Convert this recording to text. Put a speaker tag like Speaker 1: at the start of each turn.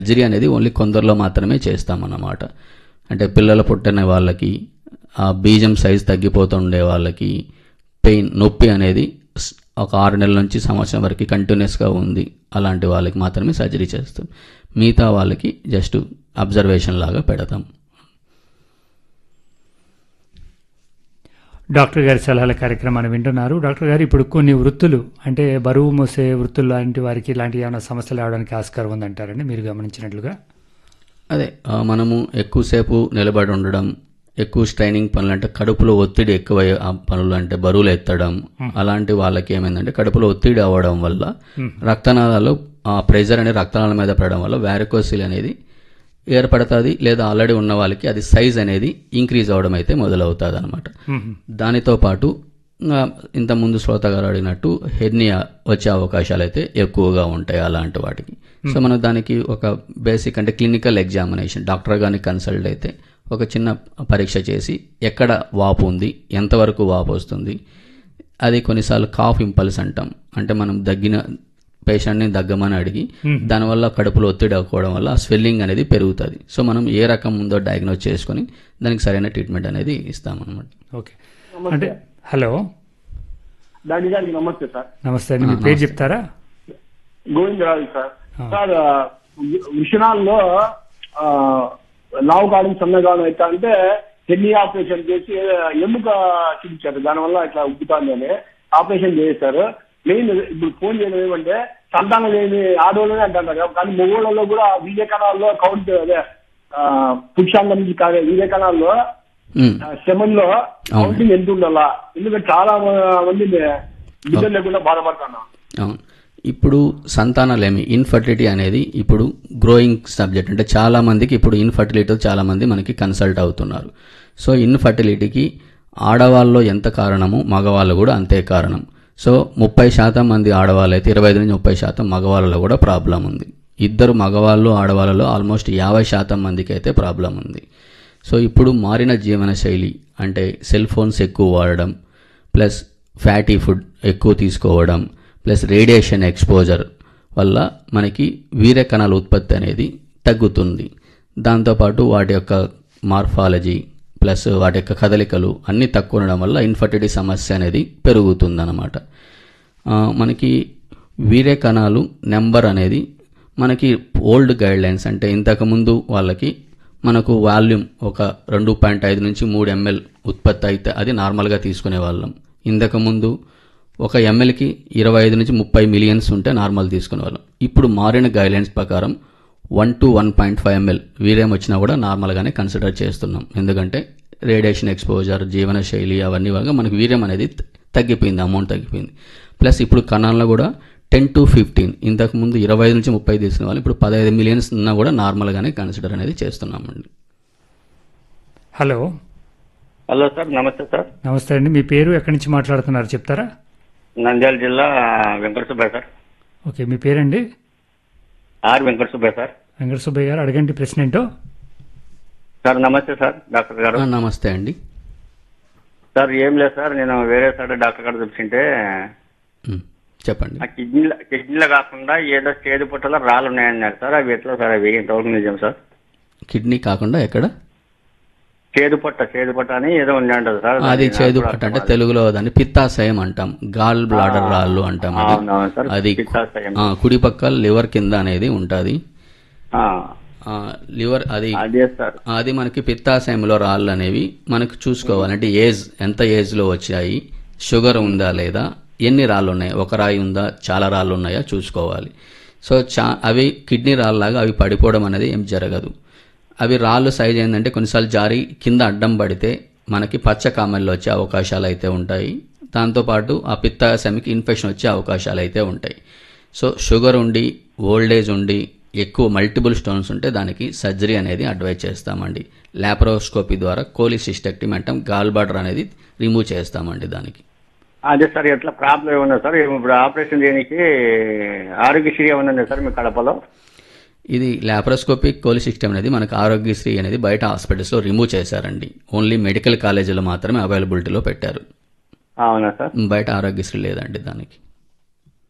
Speaker 1: Surgery అనేది only కొందరిలో మాత్రమే చేస్తామన్నమాట అంటే పిల్లలు పుట్టిన వాళ్ళకి ఆ బీజం సైజ్ తగ్గిపోతుండే వాళ్ళకి పెయిన్ నొప్పి అనేది స్- ఒక ఆరు నెలల నుంచి సంవత్సరం వరకు కంటిన్యూస్గా ఉంది అలాంటి వాళ్ళకి మాత్రమే సర్జరీ చేస్తాం మిగతా వాళ్ళకి జస్ట్ అబ్జర్వేషన్ లాగా పెడతాం
Speaker 2: డాక్టర్ గారి సలహాల కార్యక్రమాన్ని వింటున్నారు డాక్టర్ గారు ఇప్పుడు కొన్ని వృత్తులు అంటే బరువు మోసే వృత్తులు లాంటి వారికి ఇలాంటి ఏమైనా సమస్యలు రావడానికి ఆస్కారం ఉందంటారండి మీరు గమనించినట్లుగా
Speaker 1: అదే ఆ, మనము ఎక్కువసేపు నిలబడి ఉండడం ఎక్కువ స్ట్రైనింగ్ పనులు అంటే కడుపులో ఒత్తిడి ఎక్కువ ఆ పనులు అంటే బరువులు ఎత్తడం అలాంటి వాళ్ళకి ఏమైందంటే కడుపులో ఒత్తిడి అవ్వడం వల్ల రక్తనాళాలు ఆ ప్రెజర్ అనేది రక్తనాళాల మీద పడడం వల్ల వ్యారికోసిల్ అనేది ఏర్పడుతుంది లేదా ఆల్రెడీ ఉన్న వాళ్ళకి అది సైజ్ అనేది ఇంక్రీజ్ అవ్వడం అయితే మొదలవుతుంది అనమాట
Speaker 2: మ్మ్.
Speaker 1: దానితో పాటు ఇంకా ఇంతకుముందు శ్రోత గారు అడిగినట్టు హెర్నియా వచ్చే అవకాశాలు అయితే ఎక్కువగా ఉంటాయి అలాంటి వాటికి సో మనం దానికి ఒక బేసిక్ అంటే క్లినికల్ ఎగ్జామినేషన్ డాక్టర్ గారిని కన్సల్ట్ అయితే ఒక చిన్న పరీక్ష చేసి ఎక్కడ వాపు ఉంది ఎంతవరకు వాపు వస్తుంది అది కొన్నిసార్లు కాఫ్ ఇంపల్స్ అంటాం అంటే మనం దగ్గిన పేషెంట్ని దగ్గమని అడిగి దానివల్ల కడుపులో ఒత్తిడి అవ్వడం వల్ల స్వెల్లింగ్ అనేది పెరుగుతుంది సో మనం ఏ రకం ఉందో డయాగ్నోస్ చేసుకొని దానికి సరైన ట్రీట్మెంట్ అనేది ఇస్తామన్నమాట
Speaker 2: ఓకే అంటే హలో
Speaker 3: డాక్టర్ గారికి నమస్తే సార్
Speaker 2: నమస్తే అండి మీ పేరు చెప్తారా
Speaker 3: గోవిందరాజు సార్
Speaker 2: ఆ.
Speaker 3: సార్ ఆ, వి- విషణాల్లో ఆ, లావు కావడం సన్నగాను అయితే అంటే హెన్నీ ఆపరేషన్ చేసి ఎముక చూపించారు దానివల్ల ఇట్లా ఉబ్బుతాంది అని ఆపరేషన్ చేశారు మెయిన్ ఇప్పుడు ఫోన్ చేయడం ఏమంటే సంతానం లేని ఆడవాళ్ళనే అంటారు కానీ మగవాళ్ళలో కూడా వీర్య కణాల్లో కౌంట్ అదే ఆ, పురుషాంగం నుంచి కాదే వీర్య కణాల్లో
Speaker 1: ఉమ్.
Speaker 3: శమంలో కౌంటింగ్ ఎంత ఉండాలా ఎందుకంటే చాలా మంది బిడ్డలు లేకుండా బాధపడుతున్నాం
Speaker 1: అవును ఇప్పుడు సంతానలేమి ఇన్ఫర్టిలిటీ అనేది ఇప్పుడు గ్రోయింగ్ సబ్జెక్ట్ అంటే చాలా మందికి ఇప్పుడు ఇన్ఫర్టిలిటీ చాలా మంది మనకి కన్సల్ట్ అవుతున్నారు సో ఇన్ఫర్టిలిటీకి ఆడవాళ్ళలో ఎంత కారణము మగవాళ్ళు కూడా అంతే కారణం సో ముప్పై శాతం మంది ఆడవాళ్ళు అయితే ఇరవై ఐదు నుంచి ముప్పై శాతం మగవాళ్ళలో కూడా ప్రాబ్లం ఉంది ఇద్దరు మగవాళ్ళు ఆడవాళ్ళలో ఆల్మోస్ట్ యాభై శాతం మందికి అయితే ప్రాబ్లం ఉంది సో ఇప్పుడు మారిన జీవన శైలి అంటే సెల్ ఫోన్స్ ఎక్కువ వాడడం ప్లస్ ఫ్యాటీ ఫుడ్ ఎక్కువ తీసుకోవడం ప్లస్ రేడియేషన్ ఎక్స్పోజర్ వల్ల మనకి వీర్య కణాల ఉత్పత్తి అనేది తగ్గుతుంది దాంతోపాటు వాటి యొక్క మార్ఫాలజీ ప్లస్ వాటి యొక్క కదలికలు అన్నీ తక్కువ ఉండడం వల్ల ఇన్ఫర్టిలిటీ సమస్య అనేది పెరుగుతుందన్నమాట ఆ, మనకి వీర్య కణాలు నెంబర్ అనేది మనకి ఓల్డ్ గైడ్ లైన్స్ అంటే ఇంతకుముందు వాళ్ళకి మనకు వాల్యూమ్ ఒక రెండు పాయింట్ ఐదు నుంచి మూడు ఎంఎల్ ఉత్పత్తి అయితే అది నార్మల్గా తీసుకునే వాళ్ళం ఇంతకుముందు ఒక ఎంఎల్కి ఇరవై ఐదు నుంచి ముప్పై మిలియన్స్ ఉంటే నార్మల్ తీసుకునే వాళ్ళం ఇప్పుడు మారిన గైడ్ లైన్స్ ప్రకారం one to one point five ML వీర్యం వచ్చినా కూడా నార్మల్గానే కన్సిడర్ చేస్తున్నాం ఎందుకంటే రేడియేషన్ ఎక్స్పోజర్ జీవన శైలి అవన్నీ వల్ల మనకు వీర్యం అనేది త- తగ్గిపోయింది అమౌంట్ తగ్గిపోయింది ప్లస్ ఇప్పుడు కణాల్లో కూడా టెన్ టు ఫిఫ్టీన్ ఇంతకుముందు ఇరవై ఐదు నుంచి ముప్పై తీసుకునే వాళ్ళు ఇప్పుడు పదహైదు మిలియన్స్ ఉన్నా కూడా నార్మల్గానే కన్సిడర్ అనేది చేస్తున్నామండి
Speaker 2: హలో
Speaker 4: హలో సార్ నమస్తే సార్
Speaker 2: నమస్తే అండి మీ పేరు ఎక్కడి నుంచి మాట్లాడుతున్నారు చెప్తారా
Speaker 4: నంద్యాల జిల్లా వెంకట సుబ్బయ్య సార్
Speaker 2: ఓకే మీ పేరండి
Speaker 4: ఆర్ వెంకట సుబ్బయ్య సార్
Speaker 2: వెంకట సుబ్బయ్య గారు అడగండి ప్రశ్న ఏంటో
Speaker 4: సార్ నమస్తే సార్ డాక్టర్ గారు
Speaker 1: ఆ, నమస్తే అండి
Speaker 4: సార్ ఏం లేదు సార్ నేను వేరే సార్ డాక్టర్ గారు చూపించింటే
Speaker 1: ఉమ్, చెప్పండి
Speaker 4: ఆ కిడ్నీలో కిడ్నీలో కాకుండా ఏదో చేదు పుట్టలో రాళ్ళు ఉన్నాయన్నారు సార్ అవి ఎట్లా సార్ అవి ఎంతవరకు నిజం సార్
Speaker 1: కిడ్నీ కాకుండా ఎక్కడ
Speaker 4: చేదు పుట్ట చేదు పుట్ట అని ఏదో ఉంది అంటారు సార్
Speaker 1: అది
Speaker 4: నాకు
Speaker 1: చేదు
Speaker 4: కూడా
Speaker 1: పట్ట అంటే
Speaker 4: అర్థం
Speaker 1: తెలుగులో దాన్ని పిత్తాశయం అంటాం గాల్ బ్లాడర్ రాళ్ళు అంటాం అది
Speaker 4: అవునవును సార్,
Speaker 1: అది
Speaker 4: పిత్తాశయం.
Speaker 1: ఆ, కుడి పక్క లివర్ కింద అనేది ఉంటుంది
Speaker 4: ఆ,
Speaker 1: లివర్ అది
Speaker 4: అదే సార్
Speaker 1: అది మనకి పిత్తాశయంలో రాళ్ళు అనేవి మనకు చూసుకోవాలి అంటే ఏజ్ ఎంత ఏజ్లో వచ్చాయి షుగర్ ఉందా లేదా ఎన్ని రాళ్ళు ఉన్నాయి ఒక రాయి ఉందా చాలా రాళ్ళు ఉన్నాయా చూసుకోవాలి సో చా అవి కిడ్నీ రాళ్ళలాగా అవి పడిపోవడం అనేది ఏం జరగదు అవి రాళ్ళు సైజ్ ఏంటంటే కొన్నిసార్లు జారి కింద అడ్డం పడితే మనకి పచ్చ కామెల్లో వచ్చే అవకాశాలు అయితే ఉంటాయి దాంతోపాటు ఆ పిత్తాశయంకి ఇన్ఫెక్షన్ వచ్చే అవకాశాలు అయితే ఉంటాయి సో షుగర్ ఉండి ఓల్డేజ్ ఉండి ఎక్కువ మల్టిపుల్ స్టోన్స్ ఉంటే దానికి సర్జరీ అనేది అడ్వైజ్ చేస్తామండి లాప్రోస్కోపీ ద్వారా కోలిసిస్టెక్టిమ్ అంటాం గాల్ బార్డర్ అనేది రిమూవ్ చేస్తామండి దానికి
Speaker 4: అదే సార్ ఎట్లా ప్రాబ్లం ఏమన్నా సార్ ఇప్పుడు ఆపరేషన్ చేయడానికి ఆరోగ్యశ్రీ ఏమన్నా ఉందా సార్ మీ కడపలో
Speaker 1: ఇది లాప్రోస్కోపిక్ కోలిసిస్టమ్ అనేది మనకు ఆరోగ్యశ్రీ అనేది బయట హాస్పిటల్స్లో రిమూవ్ చేశారండి ఓన్లీ మెడికల్ కాలేజీలో మాత్రమే అవైలబిలిటీలో పెట్టారు
Speaker 4: అవునా సార్
Speaker 1: బయట ఆరోగ్యశ్రీ లేదండి దానికి